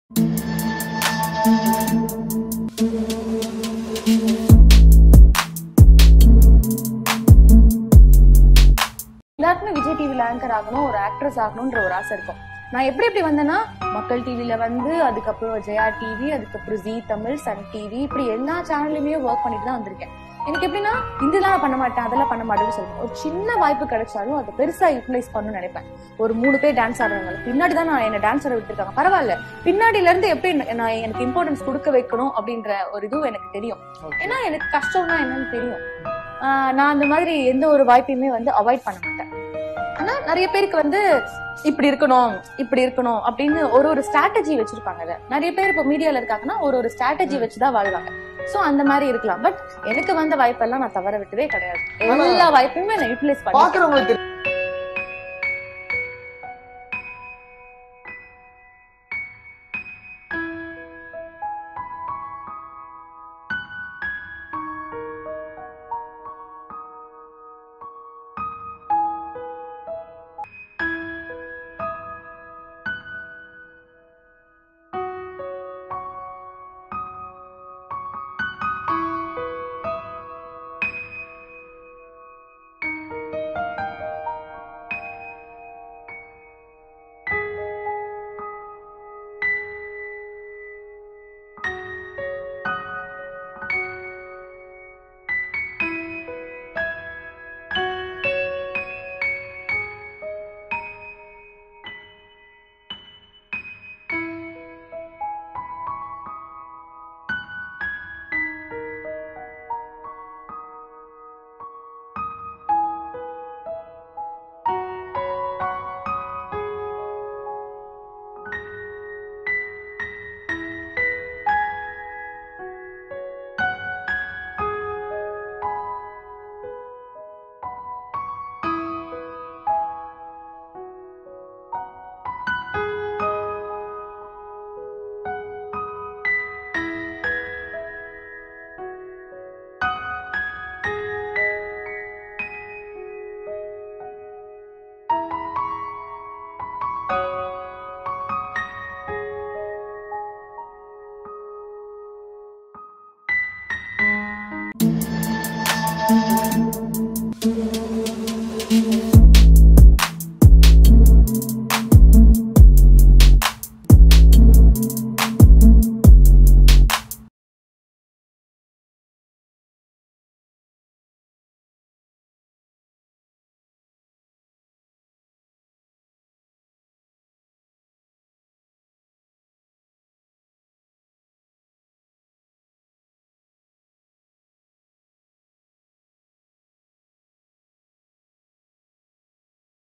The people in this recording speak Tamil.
எல்லாருக்குமே விஜய் டிவில ஆங்கர் ஆகணும் ஒரு ஆக்ட்ரஸ் ஆகணும்ன்ற ஒரு ஆசை இருக்கும் நான் எப்படி எப்படி வந்தேன்னா மக்கள் டிவில வந்து அதுக்கப்புறம் ஜெயா டிவி அதுக்கப்புறம் ஜி தமிழ் சன் டிவி இப்படி எல்லா சேனல்லையுமே ஒர்க் பண்ணிட்டு தான் வந்திருக்கேன் எனக்கு எப்படின்னா இதெல்லாம் நான் பண்ண மாட்டேன் அதெல்லாம் பண்ண மாட்டேன்னு சொல்லுவேன் ஒரு சின்ன வாய்ப்பு கிடைச்சாலும் அதை பெருசா யூட்டிலைஸ் பண்ணணும்னு நினைப்பேன் ஒரு மூணு பேர் டான்ஸ் ஆடுறாங்க பின்னாடி தான் நான் என்ன டான்ஸ் ஆட விட்டுருக்காங்க பரவாயில்ல பின்னாடில இருந்து எப்படி நான் எனக்கு இம்பார்ட்டன்ஸ் கொடுக்க வைக்கணும் அப்படின்ற ஒரு இதுவும் எனக்கு தெரியும் ஏன்னா எனக்கு கஷ்டம்னா என்னன்னு தெரியும் ஆஹ் நான் அந்த மாதிரி எந்த ஒரு வாய்ப்பையுமே வந்து அவாய்ட் பண்ண மாட்டேன் ஆனா நிறைய பேருக்கு வந்து இப்படி இருக்கணும் இப்படி இருக்கணும் அப்படின்னு ஒரு ஒரு ஸ்ட்ராட்டஜி வச்சிருப்பாங்க அதை நிறைய பேர் இப்போ மீடியால இருக்காங்கன்னா ஒரு ஒரு ஸ்ட்ராட்டஜி வச்சுதான் வாழ்வாங்க சோ அந்த மாதிரி இருக்கலாம் பட் எனக்கு வந்த வாய்ப்பெல்லாம் நான் தவற விட்டதே கிடையாது எல்லா வாய்ப்பையுமே நான் யூட்டிலைஸ் பண்ணி பாக்குறவங்களுக்கு தெரியும்.